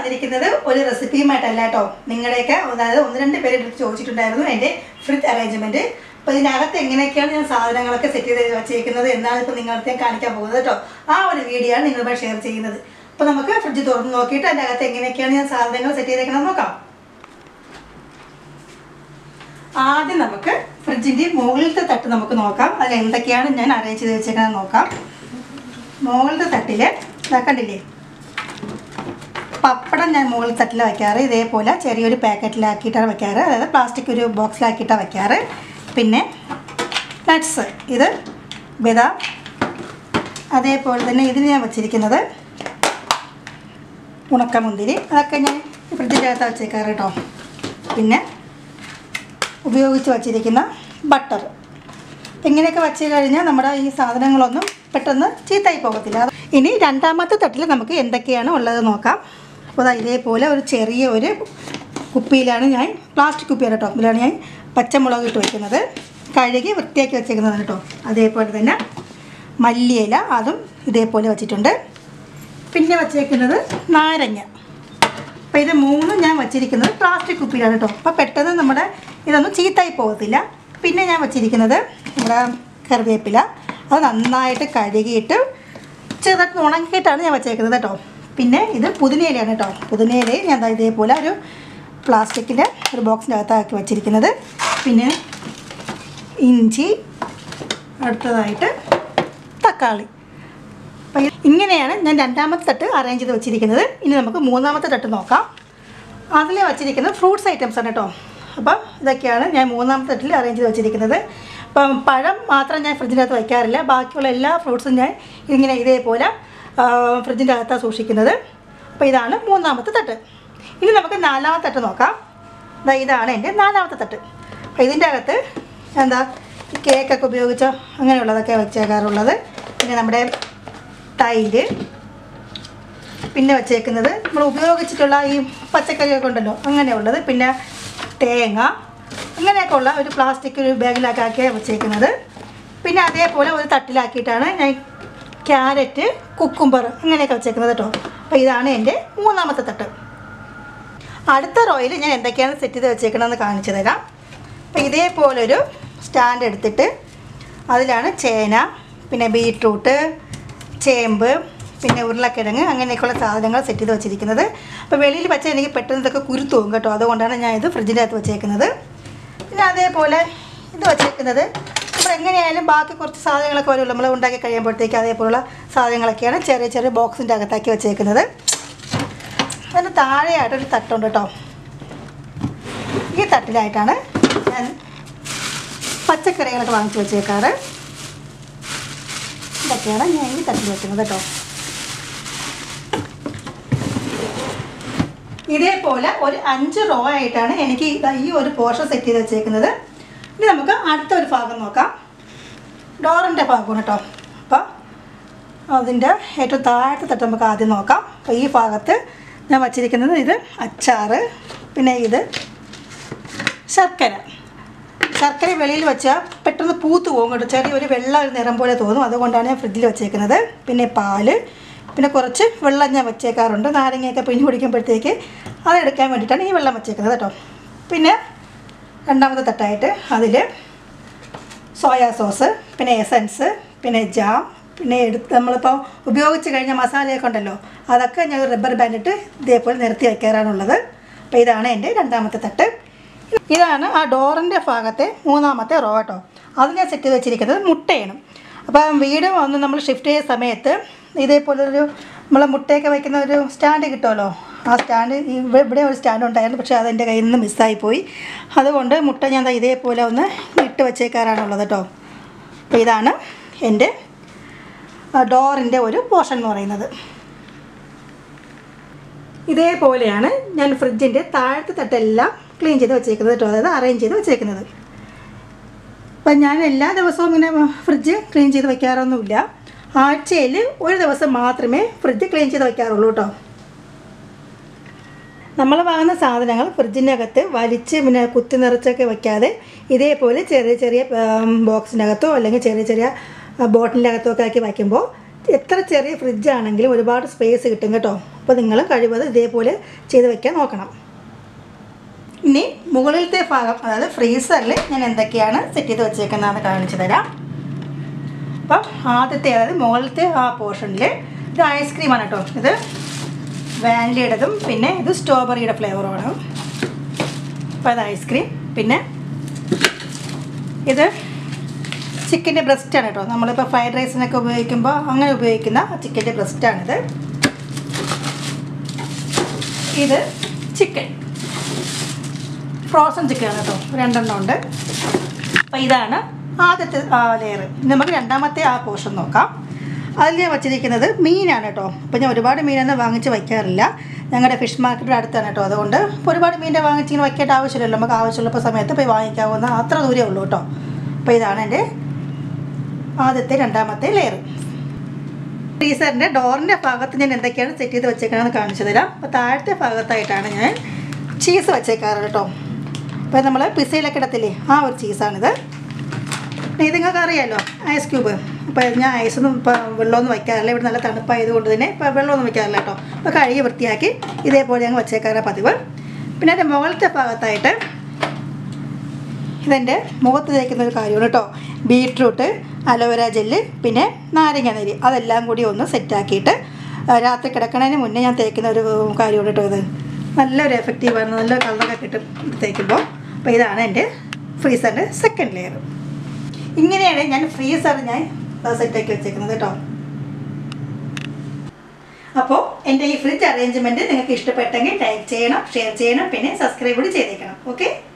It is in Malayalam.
വന്നിരിക്കുന്നത് ഒരു റെസിപ്പിയുമായിട്ടല്ല കേട്ടോ നിങ്ങളുടെയൊക്കെ അതായത് ഒന്ന് രണ്ട് പേര് എടുത്ത് ചോദിച്ചിട്ടുണ്ടായിരുന്നു എൻ്റെ ഫ്രിഡ്ജ് അറേഞ്ച്മെൻറ്റ് അപ്പോൾ ഇതിനകത്ത് എങ്ങനെയൊക്കെയാണ് ഞാൻ സാധനങ്ങളൊക്കെ സെറ്റ് ചെയ്ത് വെച്ചേക്കുന്നത് എന്നാണ് ഇപ്പോൾ നിങ്ങൾക്ക് ഞാൻ കാണിക്കാൻ പോകുന്നത് കേട്ടോ ആ ഒരു വീഡിയോ ആണ് നിങ്ങളുമായി ഷെയർ ചെയ്യുന്നത് അപ്പോൾ നമുക്ക് ഫ്രിഡ്ജ് തുറന്ന് നോക്കിയിട്ട് അതിൻ്റെ അകത്ത് എങ്ങനെയൊക്കെയാണ് ഞാൻ സാധനങ്ങൾ സെറ്റ് ചെയ്തേക്കണമെന്ന് നോക്കാം ആദ്യം നമുക്ക് ഫ്രിഡ്ജിൻ്റെ മുകളിലത്തെ തട്ട് നമുക്ക് നോക്കാം അതിൽ എന്തൊക്കെയാണ് ഞാൻ അറേഞ്ച് ചെയ്ത് വെച്ചേക്കുന്നത് നോക്കാം മുകളിലത്തെ തട്ടിൽ ഇതാക്കണ്ടില്ലേ പപ്പടം ഞാൻ മുകളിൽ തട്ടിൽ വയ്ക്കാറ് ഇതേപോലെ ചെറിയൊരു പാക്കറ്റിലാക്കിയിട്ടാണ് വയ്ക്കാറ് അതായത് പ്ലാസ്റ്റിക് ഒരു ബോക്സിലാക്കിയിട്ടാണ് വയ്ക്കാറ് പിന്നെ നട്ട്സ് ഇത് ബദാം അതേപോലെ തന്നെ ഇതിന് ഞാൻ വച്ചിരിക്കുന്നത് ഉണക്കമുന്തിരി അതൊക്കെ ഞാൻ ഫ്രിഡ്ജിൻ്റെ അകത്ത് വെച്ചേക്കാറ് കേട്ടോ പിന്നെ ഉപയോഗിച്ച് വച്ചിരിക്കുന്ന ബട്ടർ ഇങ്ങനെയൊക്കെ വെച്ച് കഴിഞ്ഞാൽ നമ്മുടെ ഈ സാധനങ്ങളൊന്നും പെട്ടെന്ന് ചീത്തയായി പോകത്തില്ല ഇനി രണ്ടാമത്തെ തട്ടിൽ നമുക്ക് എന്തൊക്കെയാണ് ഉള്ളത് നോക്കാം അപ്പോൾ ദാ ഇതേപോലെ ഒരു ചെറിയ ഒരു കുപ്പിയിലാണ് ഞാൻ പ്ലാസ്റ്റിക് കുപ്പിയാണ് കേട്ടോ ഇതിലാണ് ഞാൻ പച്ചമുളക് ഇട്ട് വയ്ക്കുന്നത് കഴുകി വൃത്തിയാക്കി വെച്ചേക്കുന്നതാണ് കേട്ടോ അതേപോലെ തന്നെ മല്ലിയില അതും ഇതേപോലെ വെച്ചിട്ടുണ്ട് പിന്നെ വച്ചേക്കുന്നത് നാരങ്ങ അപ്പോൾ ഇത് മൂന്നും ഞാൻ വച്ചിരിക്കുന്നത് പ്ലാസ്റ്റിക് കുപ്പിയിലാണ് കേട്ടോ അപ്പോൾ പെട്ടെന്ന് നമ്മുടെ ഇതൊന്നും ചീത്തായി പോകത്തില്ല പിന്നെ ഞാൻ വച്ചിരിക്കുന്നത് നമ്മുടെ കറിവേപ്പില അത് നന്നായിട്ട് കഴുകിയിട്ട് ചെറുതായിട്ട് ഉണങ്ങിയിട്ടാണ് ഞാൻ വച്ചേക്കുന്നത് കേട്ടോ പിന്നെ ഇത് പുതിനയിലയാണ് കേട്ടോ പുതിനയില ഞാൻ ദാ ഇതേപോലെ ഒരു പ്ലാസ്റ്റിക്കിൻ്റെ ഒരു ബോക്സിൻ്റെ അകത്താക്കി വച്ചിരിക്കുന്നത് പിന്നെ ഇഞ്ചി അടുത്തതായിട്ട് തക്കാളി അപ്പോൾ ഇത് ഇങ്ങനെയാണ് ഞാൻ രണ്ടാമത്തെ തട്ട് അറേഞ്ച് ചെയ്ത് വെച്ചിരിക്കുന്നത് ഇനി നമുക്ക് മൂന്നാമത്തെ തട്ട് നോക്കാം അതിൽ വെച്ചിരിക്കുന്നത് ഫ്രൂട്ട്സ് ഐറ്റംസ് ആണ് കേട്ടോ അപ്പോൾ ഇതൊക്കെയാണ് ഞാൻ മൂന്നാമത്തെ തട്ടിൽ അറേഞ്ച് ചെയ്ത് വെച്ചിരിക്കുന്നത് അപ്പം പഴം മാത്രം ഞാൻ ഫ്രിഡ്ജിൻ്റെ അകത്ത് വയ്ക്കാറില്ല ബാക്കിയുള്ള എല്ലാ ഫ്രൂട്ട്സും ഞാൻ ഇങ്ങനെ ഇതേപോലെ ഫ്രിഡ്ജിൻ്റെ അകത്താണ് സൂക്ഷിക്കുന്നത് അപ്പോൾ ഇതാണ് മൂന്നാമത്തെ തട്ട് ഇനി നമുക്ക് നാലാമത്തെ തട്ട് നോക്കാം ദാ ഇതാണ് എൻ്റെ നാലാമത്തെ തട്ട് അപ്പോൾ ഇതിൻ്റെ അകത്ത് എന്താ ഈ കേക്കൊക്കെ ഉപയോഗിച്ചോ അങ്ങനെയുള്ളതൊക്കെ വെച്ചേക്കാറുള്ളത് പിന്നെ നമ്മുടെ തൈര് പിന്നെ വെച്ചേക്കുന്നത് നമ്മൾ ഉപയോഗിച്ചിട്ടുള്ള ഈ പച്ചക്കറിയൊക്കെ ഉണ്ടല്ലോ അങ്ങനെയുള്ളത് പിന്നെ തേങ്ങ അങ്ങനെയൊക്കെ ഉള്ള ഒരു പ്ലാസ്റ്റിക് ഒരു ബാഗിലൊക്കെ ആക്കിയാണ് വെച്ചേക്കുന്നത് പിന്നെ അതേപോലെ ഒരു തട്ടിലാക്കിയിട്ടാണ് ഞാൻ ക്യാരറ്റ് കുക്കുംബർ അങ്ങനെയൊക്കെ വെച്ചേക്കുന്നത് കേട്ടോ അപ്പോൾ ഇതാണ് എൻ്റെ മൂന്നാമത്തെ തട്ട് അടുത്ത റോയിൽ ഞാൻ എന്തൊക്കെയാണ് സെറ്റ് ചെയ്ത് വെച്ചേക്കണമെന്ന് കാണിച്ചു തരാം അപ്പോൾ ഇതേപോലൊരു സ്റ്റാൻഡ് എടുത്തിട്ട് അതിലാണ് ചേന പിന്നെ ബീട്രൂട്ട് ചേമ്പ് പിന്നെ ഉരുളക്കിഴങ്ങ് അങ്ങനെയൊക്കെയുള്ള സാധനങ്ങൾ സെറ്റ് ചെയ്ത് വെച്ചിരിക്കുന്നത് അപ്പോൾ വെളിയിൽ വെച്ചാൽ എനിക്ക് പെട്ടെന്ന് ഇതൊക്കെ കുരുത്തു പോകും കേട്ടോ അതുകൊണ്ടാണ് ഞാൻ ഇത് ഫ്രിഡ്ജിൻ്റെ അകത്ത് വെച്ചേക്കുന്നത് പിന്നെ അതേപോലെ ഇത് വെച്ചേക്കുന്നത് നമ്മൾ എങ്ങനെയായാലും ബാക്കി കുറച്ച് സാധനങ്ങളൊക്കെ വരുമല്ലോ നമ്മൾ ഉണ്ടാക്കി കഴിയുമ്പോഴത്തേക്ക് അതേപോലുള്ള സാധനങ്ങളൊക്കെയാണ് ചെറിയ ചെറിയ ബോക്സിൻ്റെ അകത്താക്കി വെച്ചേക്കുന്നത് അതിന് താഴെയായിട്ടൊരു തട്ടുണ്ട് കേട്ടോ ഈ തട്ടിലായിട്ടാണ് ഞാൻ പച്ചക്കറികളൊക്കെ വാങ്ങിച്ച് വെച്ചേക്കാറ് ഇതൊക്കെയാണ് ഞാൻ ഈ തട്ടിൽ വെക്കുന്നത് കേട്ടോ ഇതേപോലെ ഒരു അഞ്ച് റോ ആയിട്ടാണ് എനിക്ക് ഇതാ ഈ ഒരു പോർഷൻ സെറ്റ് ചെയ്ത് വെച്ചേക്കുന്നത് ഇനി നമുക്ക് അടുത്ത ഒരു ഭാഗം നോക്കാം ഡോറിൻ്റെ ഭാഗമാണ് കേട്ടോ അപ്പോൾ അതിൻ്റെ ഏറ്റവും താഴത്തെ തട്ട് നമുക്ക് ആദ്യം നോക്കാം അപ്പോൾ ഈ ഭാഗത്ത് ഞാൻ വച്ചിരിക്കുന്നത് ഇത് അച്ചാറ് പിന്നെ ഇത് ശർക്കര ശർക്കര വെളിയിൽ വെച്ചാൽ പെട്ടെന്ന് പൂത്ത് പോകും കേട്ടോ ചെറിയൊരു വെള്ള ഒരു നിറം പോലെ തോന്നും അതുകൊണ്ടാണ് ഞാൻ ഫ്രിഡ്ജിൽ വെച്ചേക്കുന്നത് പിന്നെ പാല് പിന്നെ കുറച്ച് വെള്ളം ഞാൻ വെച്ചേക്കാറുണ്ട് നാരങ്ങയൊക്കെ പിഴിഞ്ഞ് കുടിക്കുമ്പോഴത്തേക്ക് അതെടുക്കാൻ വേണ്ടിയിട്ടാണ് ഈ വെള്ളം വെച്ചേക്കുന്നത് കേട്ടോ പിന്നെ രണ്ടാമത്തെ തട്ടായിട്ട് അതിൽ സോയാ സോസ് പിന്നെ എസൻസ് പിന്നെ ജാം പിന്നെ എടുത്ത് നമ്മളിപ്പോൾ ഉപയോഗിച്ച് കഴിഞ്ഞ മസാലയൊക്കെ ഉണ്ടല്ലോ അതൊക്കെ ഞാൻ റബ്ബർ ബാൻഡിട്ട് ഇതേപോലെ നിരത്തി വയ്ക്കാറാണുള്ളത് അപ്പോൾ ഇതാണ് എൻ്റെ രണ്ടാമത്തെ തട്ട് ഇതാണ് ആ ഡോറിൻ്റെ ഭാഗത്തെ മൂന്നാമത്തെ റോ കേട്ടോ അത് ഞാൻ സെറ്റ് ചെയ്ത് വെച്ചിരിക്കുന്നത് മുട്ടയാണ് അപ്പം വീട് വന്ന് നമ്മൾ ഷിഫ്റ്റ് ചെയ്ത സമയത്ത് ഇതേപോലൊരു നമ്മൾ മുട്ടയൊക്കെ വയ്ക്കുന്ന ഒരു സ്റ്റാൻഡ് കിട്ടുമല്ലോ ആ സ്റ്റാൻഡ് ഇവിടെ ഇവിടെ ഒരു സ്റ്റാൻഡ് ഉണ്ടായിരുന്നു പക്ഷേ അതെൻ്റെ കയ്യിൽ നിന്ന് മിസ്സായി പോയി അതുകൊണ്ട് മുട്ട ഞാൻ ദാ ഇതേപോലെ ഒന്ന് ഇട്ട് വെച്ചേക്കാറാണുള്ളത് കേട്ടോ അപ്പോൾ ഇതാണ് എൻ്റെ ഡോറിൻ്റെ ഒരു പോർഷൻ എന്ന് പറയുന്നത് ഇതേപോലെയാണ് ഞാൻ ഫ്രിഡ്ജിൻ്റെ താഴത്തെ തട്ടെല്ലാം ക്ലീൻ ചെയ്ത് വെച്ചേക്കുന്നത് കേട്ടോ അതായത് അറേഞ്ച് ചെയ്ത് വെച്ചേക്കുന്നത് അപ്പം ഞാൻ എല്ലാ ദിവസവും ഇങ്ങനെ ഫ്രിഡ്ജ് ക്ലീൻ ചെയ്ത് വയ്ക്കാറൊന്നുമില്ല ആഴ്ചയിൽ ഒരു ദിവസം മാത്രമേ ഫ്രിഡ്ജ് ക്ലീൻ ചെയ്ത് വയ്ക്കാറുള്ളൂ കേട്ടോ നമ്മൾ വാങ്ങുന്ന സാധനങ്ങൾ ഫ്രിഡ്ജിൻ്റെ അകത്ത് വലിച്ച് പിന്നെ കുത്തി നിറച്ചൊക്കെ വെക്കാതെ ഇതേപോലെ ചെറിയ ചെറിയ ബോക്സിൻ്റെ അകത്തോ അല്ലെങ്കിൽ ചെറിയ ചെറിയ ബോട്ടിലിൻ്റെ അകത്തോ ഒക്കെ ആക്കി വയ്ക്കുമ്പോൾ എത്ര ചെറിയ ഫ്രിഡ്ജാണെങ്കിലും ഒരുപാട് സ്പേസ് കിട്ടും കേട്ടോ അപ്പോൾ നിങ്ങൾ കഴിവത് ഇതേപോലെ ചെയ്ത് വെക്കാൻ നോക്കണം ഇനി മുകളിലത്തെ ഭാഗം അതായത് ഫ്രീസറിൽ ഞാൻ എന്തൊക്കെയാണ് സെറ്റ് ചെയ്ത് വെച്ചേക്കുന്നതെന്ന് കാണിച്ചു തരാം അപ്പം ആദ്യത്തെ അതായത് മുകളിലത്തെ ആ പോർഷനിൽ ഇത് ഐസ്ക്രീമാണ് കേട്ടോ ഇത് വാനിലയുടേതും പിന്നെ ഇത് സ്ട്രോബെറിയുടെ ഫ്ലേവറുമാണ് അപ്പോൾ അത് ഐസ്ക്രീം പിന്നെ ഇത് ചിക്കൻ്റെ ബ്രസ്റ്റാണ് കേട്ടോ നമ്മളിപ്പോൾ ഫ്രൈഡ് റൈസിനൊക്കെ ഉപയോഗിക്കുമ്പോൾ അങ്ങനെ ഉപയോഗിക്കുന്ന ചിക്കൻ്റെ ബ്രസ്റ്റാണിത് ഇത് ചിക്കൻ ഫ്രോസൺ ചിക്കനാണ് കേട്ടോ രണ്ടെണ്ണം ഉണ്ട് അപ്പോൾ ഇതാണ് ആദ്യത്തെ ലെയർ നമുക്ക് രണ്ടാമത്തെ ആ പോർഷൻ നോക്കാം അതിൽ ഞാൻ വച്ചിരിക്കുന്നത് മീനാണ് കേട്ടോ അപ്പോൾ ഞാൻ ഒരുപാട് മീനൊന്നും വാങ്ങിച്ച് വയ്ക്കാറില്ല ഞങ്ങളുടെ ഫിഷ് മാർക്കറ്റിൻ്റെ അടുത്താണ് കേട്ടോ അതുകൊണ്ട് ഇപ്പോൾ ഒരുപാട് മീനെ വാങ്ങിച്ചിങ്ങനെ വയ്ക്കേണ്ട ആവശ്യമില്ലല്ലോ നമുക്ക് ആവശ്യമുള്ളപ്പോൾ സമയത്ത് പോയി വാങ്ങിക്കാവുന്ന അത്ര ദൂരമേ ഉള്ളൂ കേട്ടോ അപ്പോൾ ഇതാണ് എൻ്റെ ആദ്യത്തെ രണ്ടാമത്തെ ലെയർ ഫ്രീസറിൻ്റെ ഡോറിൻ്റെ ഭാഗത്ത് ഞാൻ എന്തൊക്കെയാണ് സെറ്റ് ചെയ്ത് വെച്ചേക്കണമെന്ന് കാണിച്ചു തരാം അപ്പോൾ താഴത്തെ ഭാഗത്തായിട്ടാണ് ഞാൻ ചീസ് വെച്ചേക്കാറ് കേട്ടോ അപ്പോൾ നമ്മൾ പിസയിലൊക്കെ ഇടത്തില്ലേ ആ ഒരു ചീസാണിത് ഇത് നിങ്ങൾക്ക് അറിയാമല്ലോ ഐസ് ക്യൂബ് അപ്പോൾ ഞാൻ ഐസൊന്നും ഇപ്പോൾ വെള്ളമൊന്നും വയ്ക്കാറില്ല ഇവിടെ നല്ല തണുപ്പായതുകൊണ്ട് തന്നെ ഇപ്പോൾ വെള്ളമൊന്നും വയ്ക്കാറില്ല കേട്ടോ അപ്പോൾ കഴുകി വൃത്തിയാക്കി ഇതേപോലെ ഞങ്ങൾ വച്ചേക്കാറാണ് പതിവ് പിന്നെ അതിൻ്റെ മുകളിലത്തെ ഭാഗത്തായിട്ട് ഇതെൻ്റെ മുഖത്ത് തേക്കുന്ന ഒരു കാര്യമാണ് കേട്ടോ ബീട്രൂട്ട് അലോവേര ജെല്ല് പിന്നെ നാരങ്ങ നീര് അതെല്ലാം കൂടി ഒന്ന് സെറ്റാക്കിയിട്ട് രാത്രി കിടക്കണതിന് മുന്നേ ഞാൻ തേക്കുന്ന ഒരു കാര്യമാണ് കേട്ടോ ഇത് നല്ലൊരു എഫക്റ്റീവാണ് നല്ല കളറൊക്കെ കിട്ടും ഇത് തേക്കുമ്പോൾ അപ്പോൾ ഇതാണ് എൻ്റെ ഫ്രീസറിൻ്റെ സെക്കൻഡ് ലെയർ ഇങ്ങനെയാണ് ഞാൻ ഫ്രീസർ ഞാൻ സെറ്റാക്കി വെച്ചേക്കുന്നത് കേട്ടോ അപ്പോൾ എൻ്റെ ഈ ഫ്രിഡ്ജ് അറേഞ്ച്മെൻറ്റ് നിങ്ങൾക്ക് ഇഷ്ടപ്പെട്ടെങ്കിൽ ലൈക്ക് ചെയ്യണം ഷെയർ ചെയ്യണം പിന്നെ സബ്സ്ക്രൈബ് കൂടി ചെയ്തേക്കണം ഓക്കെ